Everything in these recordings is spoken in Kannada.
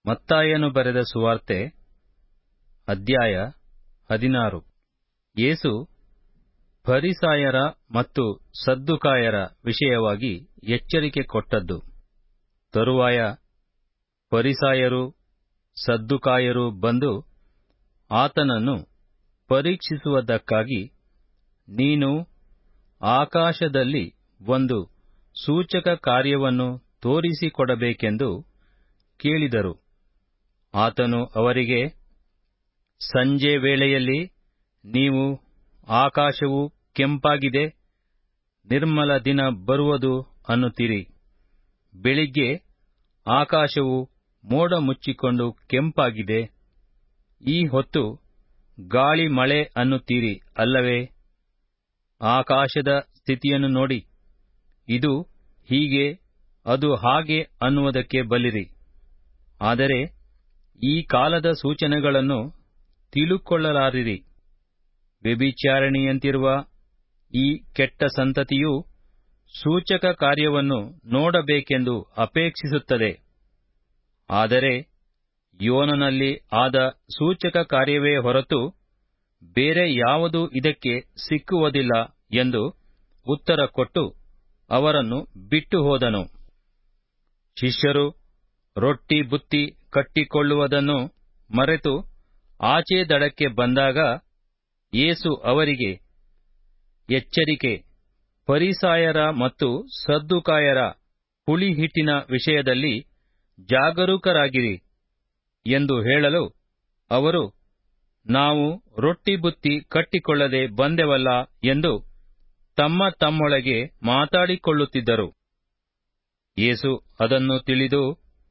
ಮತ್ತಾಯನು ಬರೆದ ಸುವಾರ್ತೆ ಅಧ್ಯಾಯ ಹದಿನಾರು ಯೇಸು ಫರಿಸಾಯರ ಮತ್ತು ಸದ್ದುಕಾಯರ ವಿಷಯವಾಗಿ ಎಚ್ಚರಿಕೆ ಕೊಟ್ಟದ್ದು ತರುವಾಯ ಫರಿಸಾಯರು ಸದ್ದುಕಾಯರು ಬಂದು ಆತನನ್ನು ಪರೀಕ್ಷಿಸುವುದಕ್ಕಾಗಿ ನೀನು ಆಕಾಶದಲ್ಲಿ ಒಂದು ಸೂಚಕ ಕಾರ್ಯವನ್ನು ತೋರಿಸಿಕೊಡಬೇಕೆಂದು ಕೇಳಿದರು ಆತನು ಅವರಿಗೆ ಸಂಜೆ ವೇಳೆಯಲ್ಲಿ ನೀವು ಆಕಾಶವು ಕೆಂಪಾಗಿದೆ ನಿರ್ಮಲ ದಿನ ಬರುವುದು ಅನ್ನುತ್ತೀರಿ ಬೆಳಿಗ್ಗೆ ಆಕಾಶವು ಮೋಡ ಮುಚ್ಚಿಕೊಂಡು ಕೆಂಪಾಗಿದೆ ಈ ಹೊತ್ತು ಗಾಳಿ ಮಳೆ ಅನ್ನುತ್ತೀರಿ ಅಲ್ಲವೇ ಆಕಾಶದ ಸ್ಥಿತಿಯನ್ನು ನೋಡಿ ಇದು ಹೀಗೆ ಅದು ಹಾಗೆ ಅನ್ನುವುದಕ್ಕೆ ಬಲ್ಲಿರಿ ಆದರೆ ಈ ಕಾಲದ ಸೂಚನೆಗಳನ್ನು ತಿಳುಕೊಳ್ಳಲಾರಿರಿ ವ್ಯಭಿಚಾರಿಣಿಯಂತಿರುವ ಈ ಕೆಟ್ಟ ಸಂತತಿಯು ಸೂಚಕ ಕಾರ್ಯವನ್ನು ನೋಡಬೇಕೆಂದು ಅಪೇಕ್ಷಿಸುತ್ತದೆ ಆದರೆ ಯೋನನಲ್ಲಿ ಆದ ಸೂಚಕ ಕಾರ್ಯವೇ ಹೊರತು ಬೇರೆ ಯಾವುದೂ ಇದಕ್ಕೆ ಸಿಕ್ಕುವುದಿಲ್ಲ ಎಂದು ಉತ್ತರ ಕೊಟ್ಟು ಅವರನ್ನು ಬಿಟ್ಟು ಹೋದನು ಶಿಷ್ಯರು ರೊಟ್ಟಿ ಬುತ್ತಿ ಕಟ್ಟಿಕೊಳ್ಳುವುದನ್ನು ಮರೆತು ಆಚೆ ದಡಕ್ಕೆ ಬಂದಾಗ ಯೇಸು ಅವರಿಗೆ ಎಚ್ಚರಿಕೆ ಫರಿಸಾಯರ ಮತ್ತು ಸದ್ದುಕಾಯರ ಹುಳಿಹಿಟ್ಟಿನ ವಿಷಯದಲ್ಲಿ ಜಾಗರೂಕರಾಗಿರಿ ಎಂದು ಹೇಳಲು ಅವರು ನಾವು ರೊಟ್ಟಿ ಬುತ್ತಿ ಕಟ್ಟಿಕೊಳ್ಳದೆ ಬಂದೆವಲ್ಲ ಎಂದು ತಮ್ಮ ತಮ್ಮೊಳಗೆ ಮಾತಾಡಿಕೊಳ್ಳುತ್ತಿದ್ದರು ಯೇಸು ಅದನ್ನು ತಿಳಿದು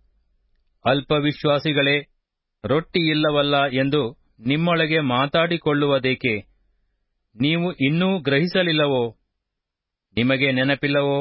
ಅಲ್ಪವಿಶ್ವಾಸಿಗಳೇ ರೊಟ್ಟಿಯಿಲ್ಲವಲ್ಲ ಎಂದು ನಿಮ್ಮೊಳಗೆ ಮಾತಾಡಿಕೊಳ್ಳುವುದೇಕೆ ನೀವು ಇನ್ನೂ ಗ್ರಹಿಸಲಿಲ್ಲವೋ ನಿಮಗೆ ನೆನಪಿಲ್ಲವೋ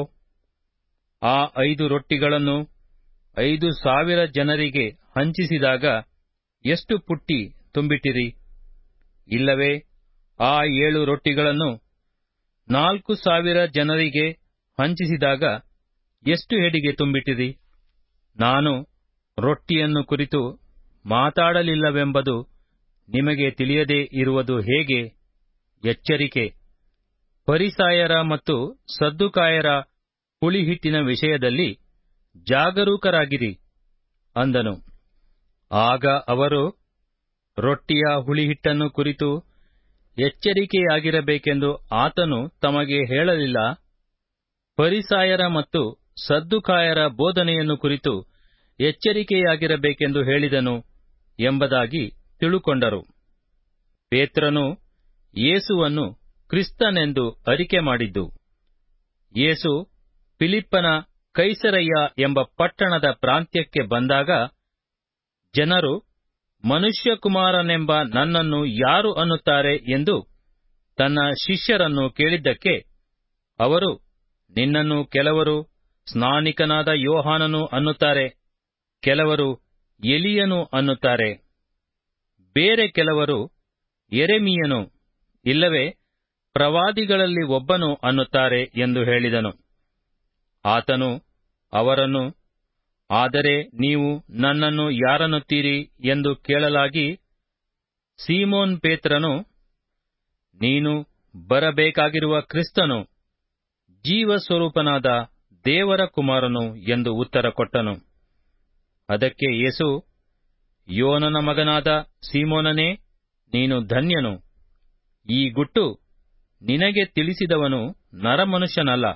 ಆ ಐದು ರೊಟ್ಟಿಗಳನ್ನು ಐದು ಸಾವಿರ ಜನರಿಗೆ ಹಂಚಿಸಿದಾಗ ಎಷ್ಟು ಪುಟ್ಟಿ ತುಂಬಿಟ್ಟಿರಿ ಇಲ್ಲವೇ ಆ ಏಳು ರೊಟ್ಟಿಗಳನ್ನು ನಾಲ್ಕು ಸಾವಿರ ಜನರಿಗೆ ಹಂಚಿಸಿದಾಗ ಎಷ್ಟು ಹೆಡಿಗೆ ತುಂಬಿಟ್ಟಿರಿ ನಾನು ರೊಟ್ಟಿಯನ್ನು ಕುರಿತು ಮಾತಾಡಲಿಲ್ಲವೆಂಬುದು ನಿಮಗೆ ತಿಳಿಯದೇ ಇರುವುದು ಹೇಗೆ ಎಚ್ಚರಿಕೆ ಪರಿಸಾಯರ ಮತ್ತು ಸದ್ದುಕಾಯರ ಹುಳಿಹಿಟ್ಟಿನ ವಿಷಯದಲ್ಲಿ ಜಾಗರೂಕರಾಗಿರಿ ಅಂದನು ಆಗ ಅವರು ರೊಟ್ಟಿಯ ಹುಳಿಹಿಟ್ಟನ್ನು ಕುರಿತು ಎಚ್ಚರಿಕೆಯಾಗಿರಬೇಕೆಂದು ಆತನು ತಮಗೆ ಹೇಳಲಿಲ್ಲ ಪರಿಸಾಯರ ಮತ್ತು ಸದ್ದುಕಾಯರ ಬೋಧನೆಯನ್ನು ಕುರಿತು ಎಚ್ಚರಿಕೆಯಾಗಿರಬೇಕೆಂದು ಹೇಳಿದನು ಎಂಬುದಾಗಿ ತಿಳುಕೊಂಡರು ಪೇತ್ರನು ಯೇಸುವನ್ನು ಕ್ರಿಸ್ತನೆಂದು ಅರಿಕೆ ಮಾಡಿದ್ದು ಯೇಸು ಫಿಲಿಪ್ಪನ ಕೈಸರಯ್ಯ ಎಂಬ ಪಟ್ಟಣದ ಪ್ರಾಂತ್ಯಕ್ಕೆ ಬಂದಾಗ ಜನರು ಮನುಷ್ಯಕುಮಾರನೆಂಬ ನನ್ನನ್ನು ಯಾರು ಅನ್ನುತ್ತಾರೆ ಎಂದು ತನ್ನ ಶಿಷ್ಯರನ್ನು ಕೇಳಿದ್ದಕ್ಕೆ ಅವರು ನಿನ್ನನ್ನು ಕೆಲವರು ಸ್ನಾನಿಕನಾದ ಯೋಹಾನನು ಅನ್ನುತ್ತಾರೆ ಕೆಲವರು ಎಲಿಯನು ಅನ್ನುತ್ತಾರೆ ಬೇರೆ ಕೆಲವರು ಎರೆಮೀಯನು ಇಲ್ಲವೇ ಪ್ರವಾದಿಗಳಲ್ಲಿ ಒಬ್ಬನು ಅನ್ನುತ್ತಾರೆ ಎಂದು ಹೇಳಿದನು ಆತನು ಅವರನ್ನು ಆದರೆ ನೀವು ನನ್ನನ್ನು ಯಾರನ್ನುತ್ತೀರಿ ಎಂದು ಕೇಳಲಾಗಿ ಸೀಮೋನ್ ಪೇತ್ರನು ನೀನು ಬರಬೇಕಾಗಿರುವ ಕ್ರಿಸ್ತನು ಜೀವಸ್ವರೂಪನಾದ ದೇವರ ಕುಮಾರನು ಎಂದು ಉತ್ತರ ಕೊಟ್ಟನು ಅದಕ್ಕೆ ಯೇಸು ಯೋನನ ಮಗನಾದ ಸೀಮೋನನೇ ನೀನು ಧನ್ಯನು ಈ ಗುಟ್ಟು ನಿನಗೆ ತಿಳಿಸಿದವನು ನರಮನುಷ್ಯನಲ್ಲ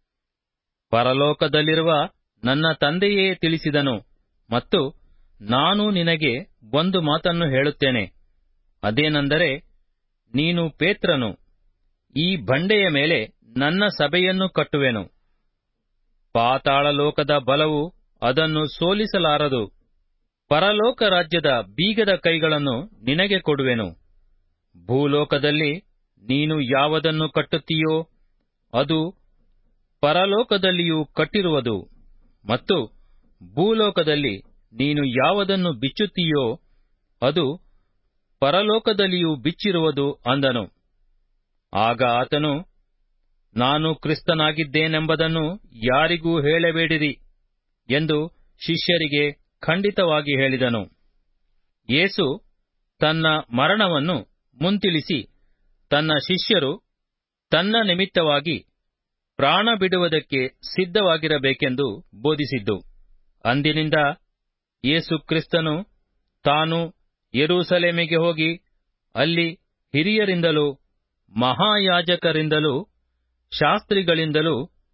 ಪರಲೋಕದಲ್ಲಿರುವ ನನ್ನ ತಂದೆಯೇ ತಿಳಿಸಿದನು ಮತ್ತು ನಾನು ನಿನಗೆ ಒಂದು ಮಾತನ್ನು ಹೇಳುತ್ತೇನೆ ಅದೇನೆಂದರೆ ನೀನು ಪೇತ್ರನು ಈ ಬಂಡೆಯ ಮೇಲೆ ನನ್ನ ಸಭೆಯನ್ನು ಕಟ್ಟುವೆನು ಪಾತಾಳಲೋಕದ ಬಲವು ಅದನ್ನು ಸೋಲಿಸಲಾರದು ಪರಲೋಕ ರಾಜ್ಯದ ಬೀಗದ ಕೈಗಳನ್ನು ನಿನಗೆ ಕೊಡುವೆನು ಭೂಲೋಕದಲ್ಲಿ ನೀನು ಯಾವುದನ್ನು ಕಟ್ಟುತ್ತೀಯೋ ಅದು ಪರಲೋಕದಲ್ಲಿಯೂ ಕಟ್ಟಿರುವುದು ಮತ್ತು ಭೂಲೋಕದಲ್ಲಿ ನೀನು ಯಾವುದನ್ನು ಬಿಚ್ಚುತ್ತೀಯೋ ಅದು ಪರಲೋಕದಲ್ಲಿಯೂ ಬಿಚ್ಚಿರುವುದು ಅಂದನು ಆಗ ಆತನು ನಾನು ಕ್ರಿಸ್ತನಾಗಿದ್ದೇನೆಂಬುದನ್ನು ಯಾರಿಗೂ ಹೇಳಬೇಡಿರಿ ಎಂದು ಶಿಷ್ಯರಿಗೆ ಖಂಡಿತವಾಗಿ ಹೇಳಿದನು ಯೇಸು ತನ್ನ ಮರಣವನ್ನು ಮುಂತಿಳಿಸಿ ತನ್ನ ಶಿಷ್ಯರು ತನ್ನ ನಿಮಿತ್ತವಾಗಿ ಪ್ರಾಣ ಬಿಡುವುದಕ್ಕೆ ಸಿದ್ಧವಾಗಿರಬೇಕೆಂದು ಬೋಧಿಸಿದ್ದು ಅಂದಿನಿಂದ ಯೇಸು ಕ್ರಿಸ್ತನು ತಾನು ಯೆರೂಸಲೇಮಿಗೆ ಹೋಗಿ ಅಲ್ಲಿ ಹಿರಿಯರಿಂದಲೂ ಮಹಾಯಾಜಕರಿಂದಲೂ ಶಾಸ್ತ್ರಿಗಳಿಂದಲೂ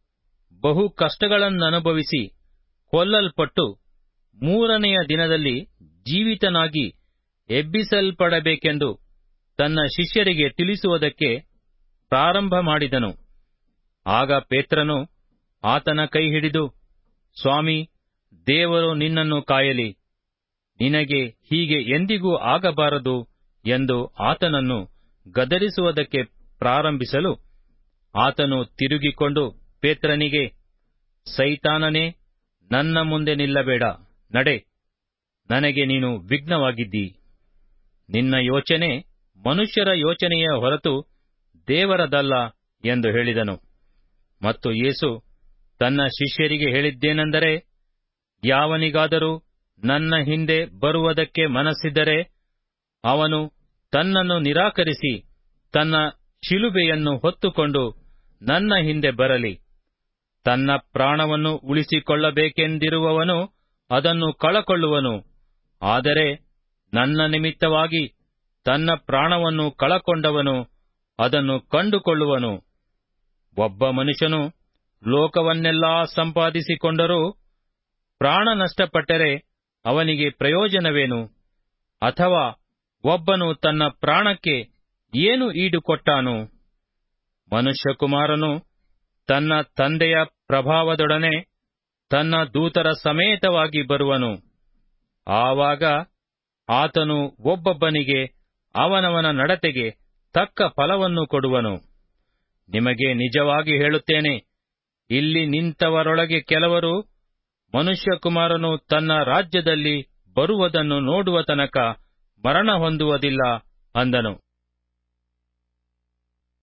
ಬಹು ಕಷ್ಟಗಳನ್ನನುಭವಿಸಿ ಕೊಲ್ಲಲ್ಪಟ್ಟು ಮೂರನೆಯ ದಿನದಲ್ಲಿ ಜೀವಿತನಾಗಿ ಎಬ್ಬಿಸಲ್ಪಡಬೇಕೆಂದು ತನ್ನ ಶಿಷ್ಯರಿಗೆ ತಿಳಿಸುವುದಕ್ಕೆ ಪ್ರಾರಂಭ ಮಾಡಿದನು ಆಗ ಪೇತ್ರನು ಆತನ ಕೈ ಹಿಡಿದು ಸ್ವಾಮಿ ದೇವರು ನಿನ್ನನ್ನು ಕಾಯಲಿ ನಿನಗೆ ಹೀಗೆ ಎಂದಿಗೂ ಆಗಬಾರದು ಎಂದು ಆತನನ್ನು ಗದರಿಸುವುದಕ್ಕೆ ಪ್ರಾರಂಭಿಸಲು ಆತನು ತಿರುಗಿಕೊಂಡು ಪೇತ್ರನಿಗೆ ಸೈತಾನನೇ ನನ್ನ ಮುಂದೆ ನಿಲ್ಲಬೇಡ ನಡೆ ನನಗೆ ನೀನು ವಿಘ್ನವಾಗಿದ್ದೀ ನಿನ್ನ ಯೋಚನೆ ಮನುಷ್ಯರ ಯೋಚನೆಯ ಹೊರತು ದೇವರದಲ್ಲ ಎಂದು ಹೇಳಿದನು ಮತ್ತು ಯೇಸು ತನ್ನ ಶಿಷ್ಯರಿಗೆ ಹೇಳಿದ್ದೇನೆಂದರೆ ಯಾವನಿಗಾದರೂ ನನ್ನ ಹಿಂದೆ ಬರುವುದಕ್ಕೆ ಮನಸ್ಸಿದ್ದರೆ ಅವನು ತನ್ನನ್ನು ನಿರಾಕರಿಸಿ ತನ್ನ ಶಿಲುಬೆಯನ್ನು ಹೊತ್ತುಕೊಂಡು ನನ್ನ ಹಿಂದೆ ಬರಲಿ ತನ್ನ ಪ್ರಾಣವನ್ನು ಉಳಿಸಿಕೊಳ್ಳಬೇಕೆಂದಿರುವವನು ಅದನ್ನು ಕಳಕೊಳ್ಳುವನು ಆದರೆ ನನ್ನ ನಿಮಿತ್ತವಾಗಿ ತನ್ನ ಪ್ರಾಣವನ್ನು ಕಳಕೊಂಡವನು ಅದನ್ನು ಕಂಡುಕೊಳ್ಳುವನು ಒಬ್ಬ ಮನುಷ್ಯನು ಲೋಕವನ್ನೆಲ್ಲಾ ಸಂಪಾದಿಸಿಕೊಂಡರೂ ಪ್ರಾಣ ನಷ್ಟಪಟ್ಟರೆ ಅವನಿಗೆ ಪ್ರಯೋಜನವೇನು ಅಥವಾ ಒಬ್ಬನು ತನ್ನ ಪ್ರಾಣಕ್ಕೆ ಏನು ಈಡು ಕೊಟ್ಟಾನು ಮನುಷ್ಯಕುಮಾರನು ತನ್ನ ತಂದೆಯ ಪ್ರಭಾವದೊಡನೆ ತನ್ನ ದೂತರ ಸಮೇತವಾಗಿ ಬರುವನು ಆವಾಗ ಆತನು ಒಬ್ಬೊಬ್ಬನಿಗೆ ಅವನವನ ನಡತೆಗೆ ತಕ್ಕ ಫಲವನ್ನು ಕೊಡುವನು ನಿಮಗೆ ನಿಜವಾಗಿ ಹೇಳುತ್ತೇನೆ ಇಲ್ಲಿ ನಿಂತವರೊಳಗೆ ಕೆಲವರು ಮನುಷ್ಯಕುಮಾರನು ತನ್ನ ರಾಜ್ಯದಲ್ಲಿ ಬರುವುದನ್ನು ನೋಡುವ ತನಕ ಮರಣ ಹೊಂದುವುದಿಲ್ಲ ಅಂದನು